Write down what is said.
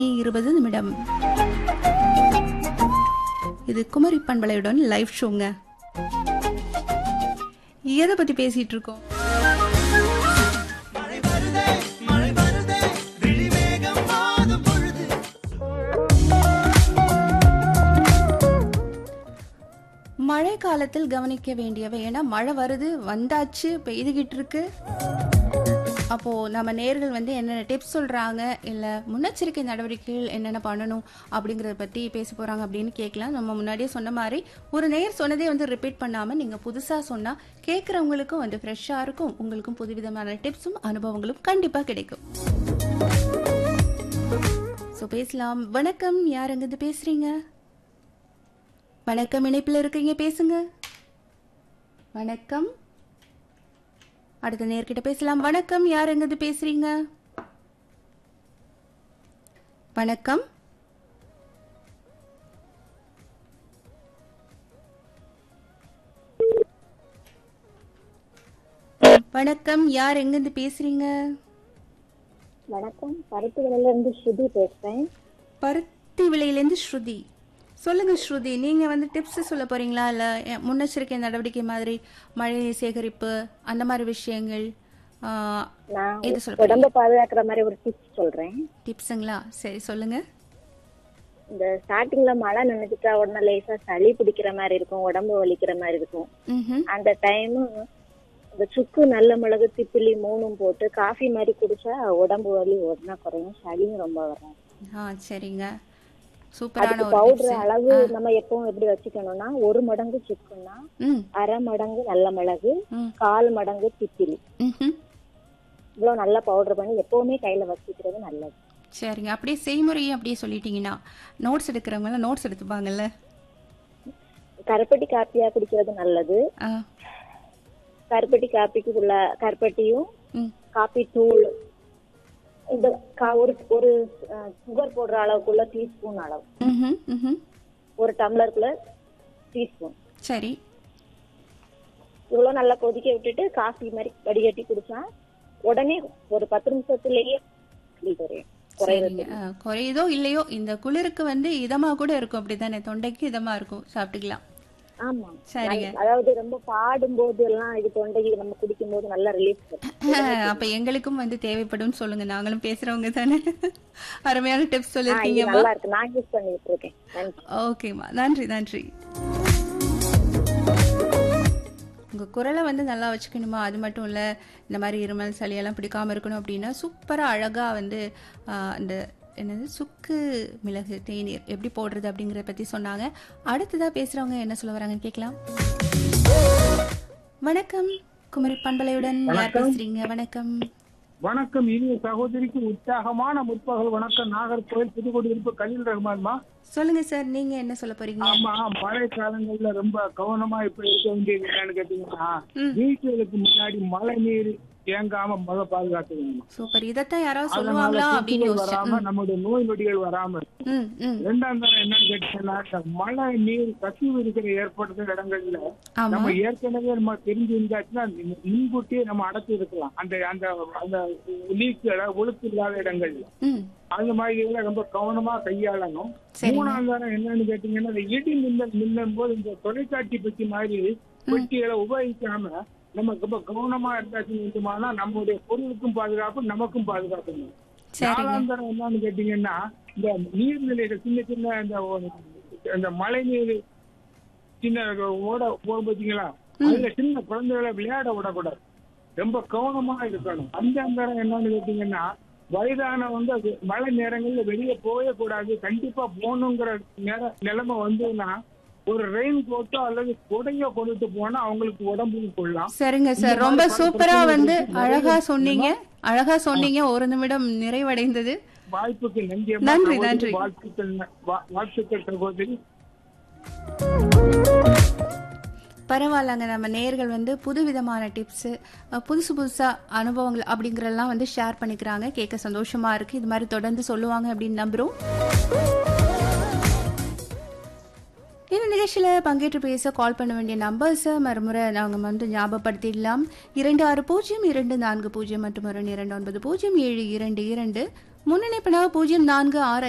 இருபது நிமிடம் இது குமரி பண்பலையுடன் லைவ் ஷோங்க எதை பத்தி பேசிட்டு இருக்கோம் மழை காலத்தில் கவனிக்க வேண்டியவை ஏன்னா மழை வருது வந்தாச்சு பெய்துகிட்டு இருக்கு அப்போ நம்ம நேர்கள் வந்து என்னென்ன டிப்ஸ் சொல்றாங்க இல்ல முன்னெச்சரிக்கை நடவடிக்கைகள் என்னென்ன பண்ணணும் அப்படிங்கறத பத்தி பேச போறாங்க அப்படின்னு கேட்கலாம் நம்ம முன்னாடியே சொன்ன மாதிரி ஒரு நேர் சொன்னதே வந்து ரிப்பீட் பண்ணாம நீங்க புதுசா சொன்னா கேட்கறவங்களுக்கும் வந்து ஃப்ரெஷ்ஷா இருக்கும் உங்களுக்கும் புதுவிதமான டிப்ஸும் அனுபவங்களும் கண்டிப்பா கிடைக்கும் ஸோ பேசலாம் வணக்கம் யார் அங்கிருந்து பேசுறீங்க வணக்கம் இணைப்பில் இருக்கீங்க பேசுங்க வணக்கம் அடுத்த நேர்கிட்ட பேசலாம் வணக்கம் யார் எங்கிருந்து பேசுறீங்க வணக்கம் வணக்கம் யார் எங்கிருந்து பேசுறீங்க வணக்கம் பருப்புகளில இருந்து ஸ்ருதி பேசுறேன் பருத்தி விலையிலேருந்து ஸ்ருதி சொல்லுங்க ஸ்ருதி நீங்க வந்து டிப்ஸ் சொல்ல போறீங்களா இல்ல எ, முன்னெச்சரிக்கை நடவடிக்கை மாதிரி மழை நீர் சேகரிப்பு அந்த மாதிரி விஷயங்கள் நான் இது சொல்ல உடம்ப பாதுகாக்கிற மாதிரி ஒரு டிப்ஸ் சொல்றேன் டிப்ஸுங்களா சரி சொல்லுங்க இந்த ஸ்டார்டிங்ல மழை நினைச்சிட்டா உடனே லேசா சளி பிடிக்கிற மாதிரி இருக்கும் உடம்பு வலிக்கிற மாதிரி இருக்கும் ம்ஹும். அந்த டைம் இந்த சுக்கு நல்ல மிளகு திப்பிலி மூணும் போட்டு காஃபி மாதிரி குடிச்சா உடம்பு வலி உடனே குறையும் சளியும் ரொம்ப வரும் ஆ சரிங்க சூப்பரான அதுக்கு ஒரு பவுடர் டிப்ஸ் அளவு நம்ம எப்பவும் எப்படி வச்சுக்கணும்னா ஒரு மடங்கு சுக்குன்னா ம் அரை மடங்கு நல்ல மிளகு ம். கால் மடங்கு திப்பிலி ம்ஹும். இவ்வளவு நல்லா பவுடர் பண்ணி எப்பவுமே கையில வச்சுக்கிறது நல்லது சரிங்க அப்படியே செய்முறையும் அப்படியே சொல்லிட்டீங்கன்னா நோட்ஸ் எடுக்கிறவங்க நோட்ஸ் எடுத்துப்பாங்கல்ல கருப்பட்டி காப்பியா குடிக்கிறது நல்லது ஆ கருப்பட்டி காப்பிக்கு உள்ள கருப்பட்டியும் ம் காப்பி தூள் இந்த கா- ஒரு ஒரு சுகர் போடுற அளவுக்குள்ள டீஸ்பூன் அளவு ம்ஹும். ம்ஹும். ஒரு டம்ளருக்குள்ள டீஸ்பூன் சரி இவ்வளவு நல்லா கொதிக்க விட்டுட்டு காஃபி மாதிரி வடிகட்டி குடிச்சா உடனே ஒரு பத்து நிமிஷத்துலயே வலி குறையும் குறையுது சரிங்க ஆ, குறையுதோ இல்லையோ இந்த குளிருக்கு வந்து இதமா கூட இருக்கும் அப்படிதானே தொண்டைக்கு இதமா இருக்கும் சாப்பிட்டுக்கலாம் ஆமா சரிங்க அதாவது ரொம்ப பாடும்போது எல்லாம் இது தொண்டைக்கு நம்ம குடிக்கும் போது நல்லா ரிலீஃப் வரும் அப்ப எங்களுக்கும் வந்து தேவைப்படும் சொல்லுங்க நாங்களும் பேசுறவங்க தானே அருமையான டிப்ஸ் ஆ, இது சொல்லிருக்கீங்கம்மா நல்லா இருக்கு நான் யூஸ் பண்ணிட்டு இருக்கேன் நன்றி ஓகேம்மா நன்றி நன்றி உங்க குரலை வந்து நல்லா வச்சுக்கணுமா அது மட்டும் இல்ல இந்த மாதிரி இருமல் சளியெல்லாம் பிடிக்காம இருக்கணும் அப்படின்னா சூப்பரா அழகா வந்து ஆ, அந்த என்னது சுக்கு மிளகு தேநீர் எப்படி போடுறது அப்படிங்கறத பத்தி சொன்னாங்க அடுத்ததா பேசுறவங்க என்ன சொல்ல வராங்கன்னு கேட்கலாம் வணக்கம் குமரி பண்பலையுடன் யார் பேசுறீங்க வணக்கம் வணக்கம் இனிய சகோதரிக்கு உற்சாகமான முற்பகல் வணக்கம் நாகர்கோவில் புதுக்குடியிருப்பு கலீல் ரஹ்மான்மா சொல்லுங்க சார் நீங்க என்ன சொல்ல போறீங்க ஆமா மழை காலங்கள்ல ரொம்ப கவனமா இப்ப இருக்க வேண்டியது என்னன்னு கேட்டீங்கன்னா ம். வீட்டுகளுக்கு முன்னாடி மழை நீர் தேங்காம முத பாதுகாத்துக்கணும் சூப்பர் இதத்தான் யாராவது அதனால சொல்லுவாங்களா அப்படின்னு கொசுக்கள் யோசிச்சேன் வராம நம்முடைய நோய் நொடிகள் வராம ம் ம் ரெண்டாம் தரம் என்னன்னு கேட்டீங்கன்னா இந்த மழை நீர் கசிவு இருக்கிற ஏற்படுற இடங்கள்ல ஆமா நம்ம ஏற்கனவே நம்ம தெரிஞ்சு இருந்தாச்சுன்னா முன்கூட்டியே நம்ம அடைச்சு இருக்கலாம் அந்த அந்த அந்த லீக் ஒழுக்கு இல்லாத இடங்கள்ல ம் அந்த மாதிரி இதெல்லாம் ரொம்ப கவனமா கையாளணும் சரிங்க. மூணாவது தரம் என்னன்னு கேட்டீங்கன்னா இந்த இடி மின்னல் மின்னும் போது இந்த தொலைக்காட்சி பெட்டி மாதிரி பெட்டிகளை உபயோகிக்காம நம்ம ரொம்ப கவனமா இருந்தாச்சுன்னா நம்மளுடைய பொருளுக்கும் பாதுகாப்பு நமக்கும் பாதுகாப்பு சரிங்க நாலாம் தரம் என்னன்னு கேட்டீங்கன்னா இந்த நீர்நிலைகள் சின்ன சின்ன இந்த ஒரு- இந்த மழை நீர் சின்ன ஓட போகும் பார்த்தீங்களா அதுல சின்ன குழந்தைகளை விளையாட விடக்கூடாது ரொம்ப கவனமா இருக்கணும் அஞ்சாம் தரம் என்னன்னு கேட்டீங்கன்னா வயதானவங்க அது மழை நேரங்கள்ல வெளியே போகவே கூடாது கண்டிப்பா போகணுங்கிற நேர நிலைமை வந்ததுன்னா ஒரு ரெயின் கோட்டோ அல்லது கொடையோ கொண்டுட்டு போனா அவங்களுக்கு உடம்புக்கு கொள்ளலாம் சரிங்க சார் இந்த ரொம்ப மாதிரி பல சூப்பரா பிரச்சனைகள் வந்து இருக்கு. அழகா சொன்னீங்க அழகா சொன்னீங்க ஒரு நிமிடம் நிறைவடைந்தது வாய்ப்புக்கு நன்றி நன்றி, அம்மா. நன்றி. வாழ்த்துக்கள் வா- வாழ்த்துக்கள் சகோதரி பரவாயில்லங்க நம்ம நேர்கள் வந்து புதுவிதமான டிப்ஸு புதுசு புதுசாக அனுபவங்கள் அப்படிங்கிறதெல்லாம் வந்து ஷேர் பண்ணிக்கிறாங்க கேட்க சந்தோஷமா இருக்கு இது மாதிரி தொடர்ந்து சொல்லுவாங்க அப்படின்னு நம்புகிறோம் இந்த நிகழ்ச்சியில் பங்கேற்று பேச கால் பண்ண வேண்டிய நம்பர்ஸை மறுமுறை நாங்கள் வந்து ஞாபகப்படுத்திடலாம் இரண்டு ஆறு பூஜ்ஜியம் இரண்டு நான்கு பூஜ்ஜியம் மற்றும் ஒரு இரண்டு ஒன்பது பூஜ்ஜியம் ஏழு இரண்டு இரண்டு முன்னணிப்பினாக பூஜ்ஜியம் நான்கு ஆறு